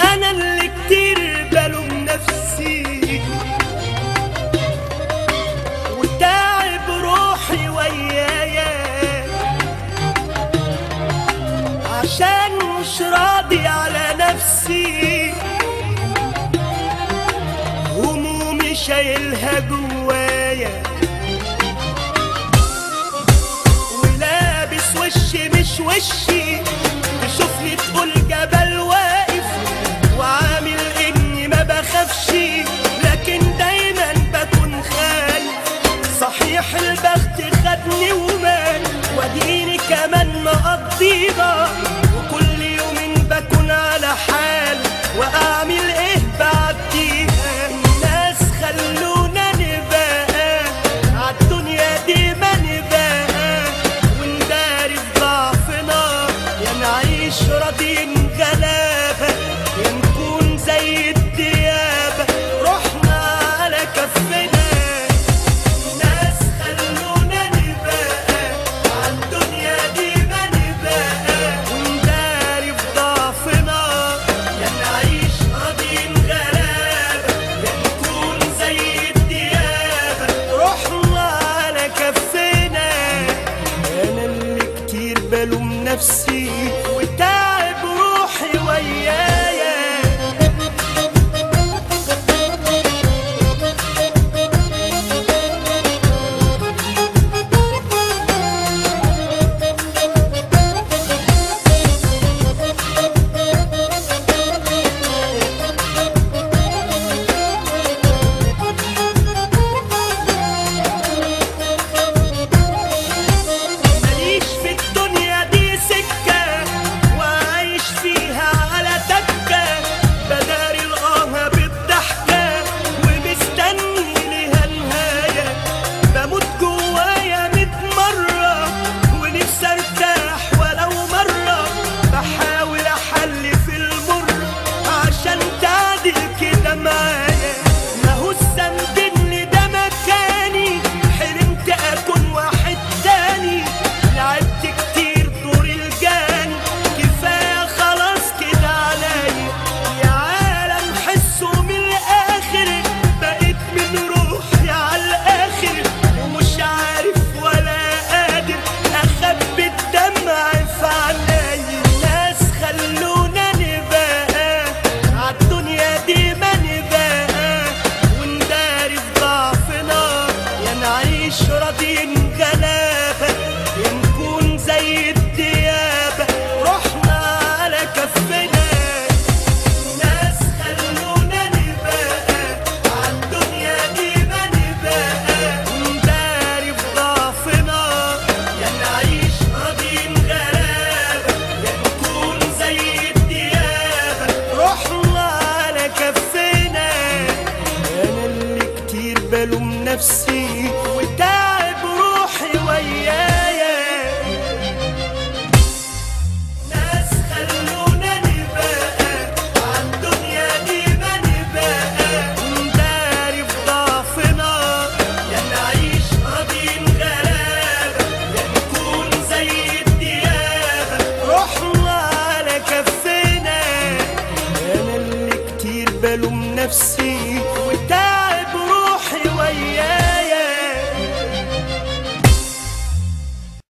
انا اللي كتير بلوم نفسي وتعب روحي ويايا عشان مش راضي على نفسي همومي شايلها جوايا ولابس وشي مش وشي تشوفني تقول جبل واقف وعامل اني ما بخافش لكن دايما بكون خايف صحيح البخت خدني ومال واديني كمان مقضيها وكل يوم بكون على حال واعمل ايه بعديها الناس خلونا نبقى عالدنيا دي ما نبقى ونداري في ضعفنا يا نعيش راضيين غلابة يا نكون زي الديابة رحنا على كفنا ناس خلونا نبقى عالدنيا دي ما نبقى ونداري في ضعفنا يا نعيش راضيين غلابة يا نكون زي الديابة رحنا على كفنا انا اللي كتير بلوم نفسي وتعب روحي ويايا ماليش في الدنيا دي سكة وعايش فيها على تكة بداري القاها بالضحكة ومستني ليها نهاية بموت جوايا ميت مرة ونفسي ارتاح ولو مرة بحاول احل في المر عشان تعدل كده معايا ما هو الذنب ان ده مكاني حلمت اكون واحد تاني لعبت كتير دور الجاني كفايه خلاص كده عليا يا عالم حسوا من الاخر بقيت من روحي على الاخر ومش عارف ولا قادر اخبي الدمع في عينيا ناس خلونا نبقى عالدنيا دي ما نبقى ونداري في ضعفنا يا نعيش راضيين غلابة يا نكون زي الديابة رحنا على كفنا ناس خلونا نبقى عالدنيا دي ما نبقى ونداري في ضعفنا يا نعيش راضيين غلابة يا نكون زي الديابة رحنا على كفنا انا اللي كتير بلوم نفسي وتعب روحي ويايا ناس خلونا نبقى عالدنيا دي ما نبقى ونداري في ضعفنا يا نعيش راضيين غلابة يا نكون زي الديابة رحنا على كفنا انا اللي كتير بلوم نفسي